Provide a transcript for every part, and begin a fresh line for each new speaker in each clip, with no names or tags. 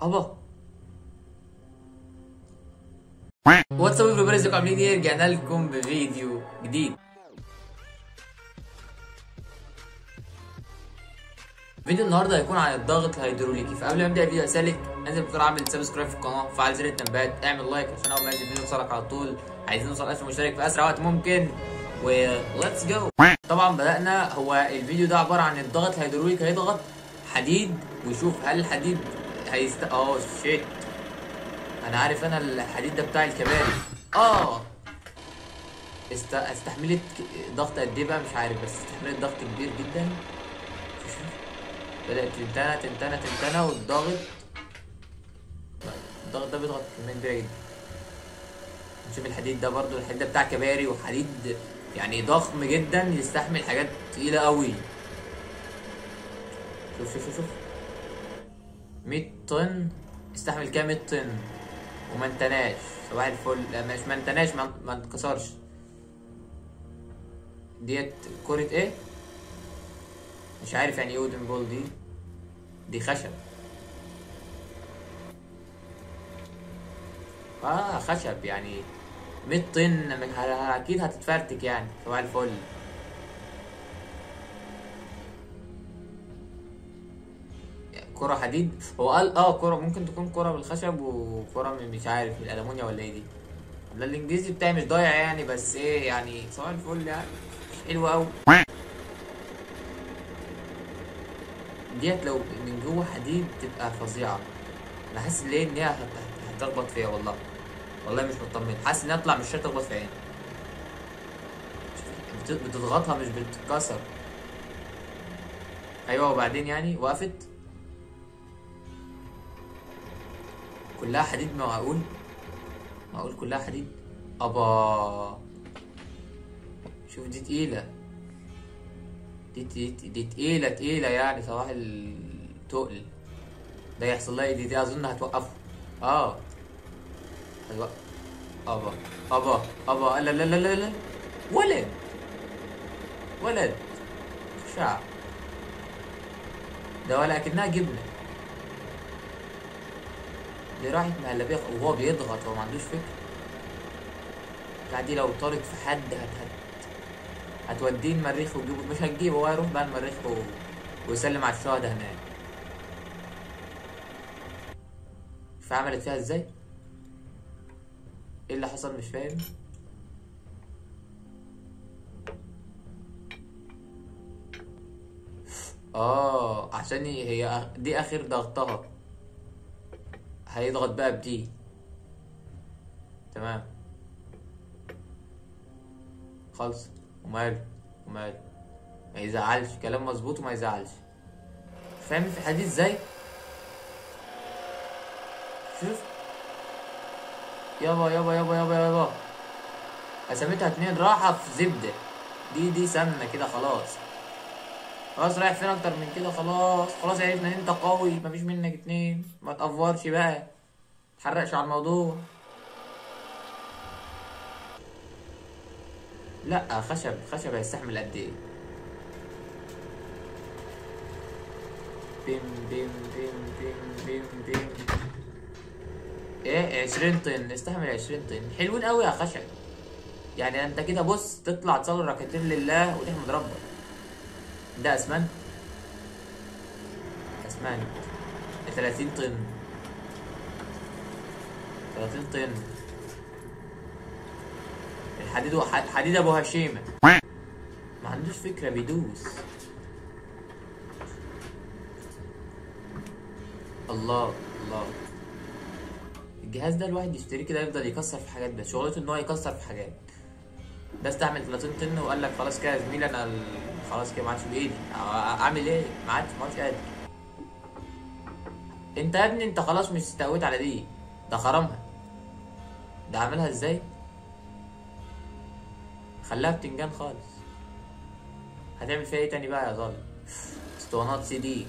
ابا واتس اب everybody ازيكم عاملين ايه رجعنا لكم بفيديو جديد فيديو النهارده هيكون عن الضغط الهيدروليكي فقبل ما ابدا الفيديو اسالك انزل بسرعه اعمل سبسكرايب في القناه وفعل زر التنبيهات اعمل لايك عشان اول ما انزل فيديو يوصلك على طول عايزين نوصل 1000 مشترك في اسرع وقت ممكن و ليتس جو طبعا بدانا هو الفيديو ده عباره عن الضغط الهيدروليكي هيضغط حديد ويشوف هل الحديد هيست اه شيت انا عارف انا الحديد ده بتاع الكباري اه است... استحملت ك- ضغط قد ايه بقى مش عارف بس استحملت ضغط كبير جدا بدأت تنتنى تنتنى تنتنى والضغط الضغط ده بيضغط كمية كبيرة جدا نشوف الحديد ده برضو الحديد ده بتاع كباري وحديد يعني ضخم جدا يستحمل حاجات تقيلة قوي شوف شوف شوف شوف 100 طن يستحمل كام 100 طن وما انتناش صباح الفل لا مش ما انتناش ما ما انكسرش ديت كرة ايه مش عارف يعني ايه وودن بول دي دي خشب اه خشب يعني 100 طن من ه- اكيد هتتفرتك يعني صباح الفل كرة حديد هو قال اه كرة ممكن تكون كرة بالخشب وكرة من مش عارف من الألمونيا ولا ايه دي ده الانجليزي بتاعي مش ضايع يعني بس ايه يعني صباح الفل يعني مش حلو قوي ديت لو من جوه حديد تبقى فظيعة انا حاسس ليه ان هي هت- هت- هتخبط فيا والله والله مش مطمن حاسس انها تطلع مش شرط تخبط في عيني بت- بتضغطها مش بتتكسر ايوه وبعدين يعني وقفت كلها حديد معقول معقول كلها حديد ابا شوف دي تقيلة دي دي, دي تقيلة تقيلة يعني صباح التقل ده يحصل لها إيه؟ دي دي اظن هتوقفه اه هتوقف ابا ابا ابا لا لا لا لا لا ولد ولد شعب ده ولا اكنها جبنه دي راحت مهلبيه وهو بيضغط هو ما عندوش فكره بتاع دي لو طارت في حد هت هت هتوديه المريخ وتجيبه مش هتجيبه هو هيروح بقى المريخ و... ويسلم على الشهداء هناك فعملت فيها ازاي؟ ايه اللي حصل مش فاهم اه عشان هي هي دي اخر ضغطها هيضغط بقى بدي تمام خلص وماله وماله ما يزعلش كلام مظبوط وما يزعلش فاهم في حديث ازاي شوف يابا يابا يابا يابا يابا قسمتها اتنين راحة في زبدة دي دي سمنة كده خلاص خلاص رايح فين اكتر من كده خلاص خلاص عرفنا ان انت قوي مفيش منك اتنين ما تقفرش بقى متحرقش على الموضوع لا خشب خشب هيستحمل قد ايه بيم بيم بيم بيم بيم بيم ايه عشرين طن استحمل عشرين طن حلوين قوي يا خشب يعني انت كده بص تطلع تصلي ركعتين لله وتحمد ربك ده اسمنت اسمنت 30 طن 30 طن الحديد وح- حديد ابو هشيمه ما عندوش فكره بيدوس الله الله الجهاز ده الواحد يشتريه كده يفضل يكسر في حاجات بس شغلته ان هو يكسر في حاجات ده استعمل 30 طن وقال لك خلاص كده يا زميلي انا ال- خلاص كده ما عادش بايدي أ- اعمل ايه ما عادش ما عادش قادر انت يا ابني انت خلاص مش استقويت على دي ده خرمها ده عاملها ازاي خلاها بتنجان خالص هتعمل فيها ايه تاني بقى يا ظالم اسطوانات سي دي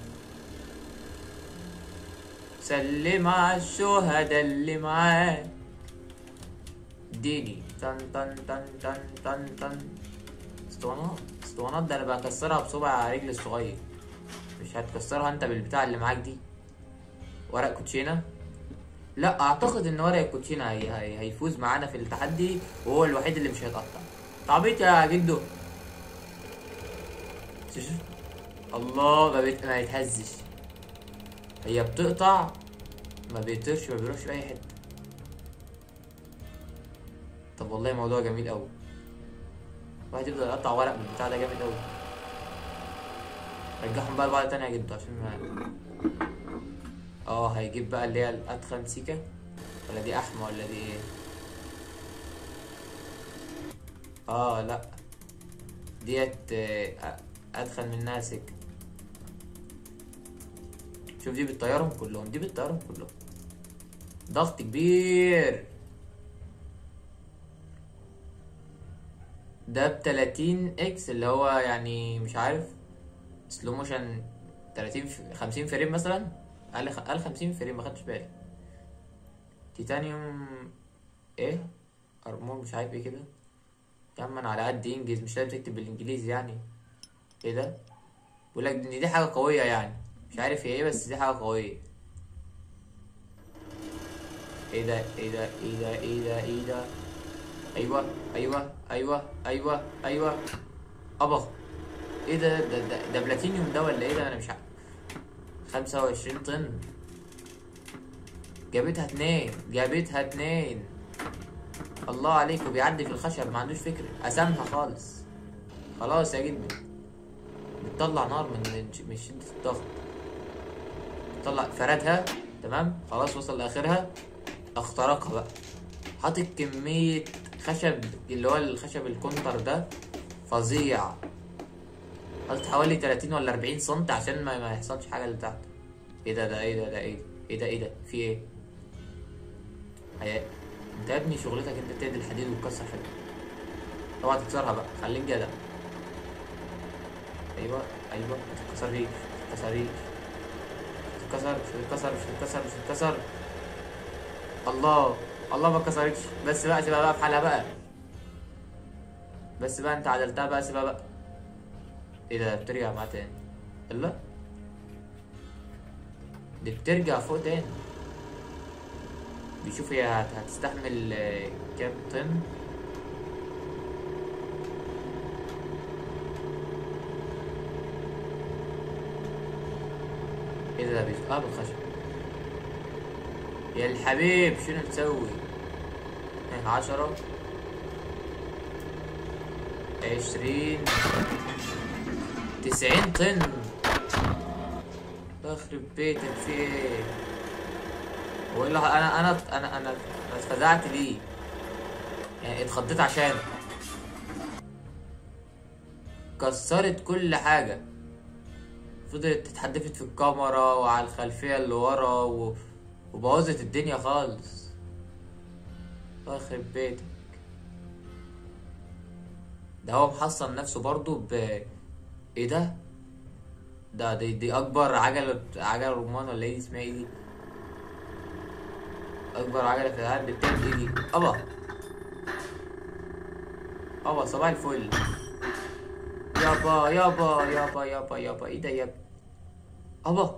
سلم على الشهداء اللي معاه اديني تن تن تن تن تن تن اسطوانات اسطوانات ده انا بكسرها بصبع رجلي الصغير مش هتكسرها انت بالبتاع اللي معاك دي ورق كوتشينه لا اعتقد ان ورق الكوتشينه هي هي هيفوز معانا في التحدي وهو الوحيد اللي مش هيتقطع تعبيط يا جدو شوف الله ما, بيت... ما يتهزش هي بتقطع ما بيطيرش ما بيروحش في اي حته طب والله موضوع جميل قوي واحد يفضل يقطع ورق من البتاع ده جامد قوي رجعهم بقى لبعض تاني يا جدو عشان ما اه هيجيب بقى اللي هي الاتخن سيكا ولا دي احمى ولا دي ايه اه لا ديت آه، ادخل منها سكه شوف دي بتطيرهم كلهم دي بتطيرهم كلهم ضغط كبير ده ب 30 اكس اللي هو يعني مش عارف سلو موشن 30 ف- 50 فريم مثلا قال خ- قال 50 فريم ما خدتش بالي تيتانيوم ايه ارمور مش عارف ايه كده يا عم انا على قد انجز مش لازم تكتب بالانجليزي يعني ايه ده بيقول لك ان دي حاجه قويه يعني مش عارف هي ايه بس دي حاجه قويه ايه ده ايه ده ايه ده ايه ده ايه ده ايوه ايوه ايوه ايوه ايوه ابا ايه ده ده ده, ده بلاتينيوم ده ولا ايه ده انا مش عارف 25 طن جابتها اتنين جابتها اتنين الله عليك وبيعدي في الخشب ما عندوش فكرة قسمها خالص خلاص يا جدي بتطلع نار من من شدة الضغط بتطلع فردها تمام خلاص وصل لاخرها اخترقها بقى حاطط كمية خشب اللي هو الخشب الكونتر ده فظيع حاطط حوالي 30 ولا 40 سم عشان ما, ما يحصلش حاجة اللي تحت ايه ده ده ايه ده ده ايه ده ايه ده ايه ده في ايه هي انت يا ابني شغلتك انت تهدي الحديد وتكسر حاجة اوعى تكسرها بقى خليك جدع ايوه ايوه ما تتكسريش ما تتكسريش مش هتتكسر مش هتتكسر مش هتتكسر مش هتتكسر الله الله ما اتكسرتش بس بقى سيبها بقى في حالها بقى بس بقى انت عدلتها بقى سيبها بقى ايه ده بترجع معاه تاني يلا دي بترجع فوق تاني بيشوف هي هت- هتستحمل آه، كام طن ايه ده بيش اه بالخشب يا الحبيب شنو تسوي إيه، عشرة عشرين تسعين طن يخرب بيتك في ايه هو إيه اللي ح- انا انا انا انا انا اتفزعت ليه يعني اتخضيت عشان كسرت كل حاجة فضلت اتحدفت في الكاميرا وعلى الخلفية اللي ورا و... وبوظت الدنيا خالص الله يخرب بيتك ده هو محصن نفسه برضو ب ايه ده ده دي, دي اكبر عجلة عجلة رمان ولا ايه اسمها ايه دي اكبر عجلة في العالم بتعمل ايه دي ابا ابا صباح الفل يابا يابا يابا يابا يابا ايه ده يا ابني ابا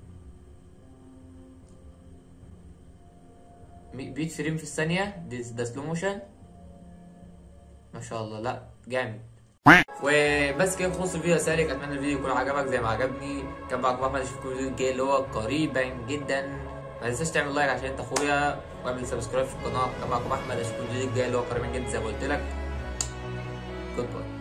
مي- 100 فريم في الثانية دي ده سلو موشن ما شاء الله لا جامد وبس كده خلص الفيديو يا سالك اتمنى الفيديو يكون عجبك زي ما عجبني كان معاكم احمد اشوفكم الفيديو الجاي اللي هو قريبا جدا ما تنساش تعمل لايك عشان انت اخويا واعمل سبسكرايب في القناه كان معاكم احمد اشوفكم الفيديو الجاي اللي هو قريبا جدا زي ما قلت لك جود باي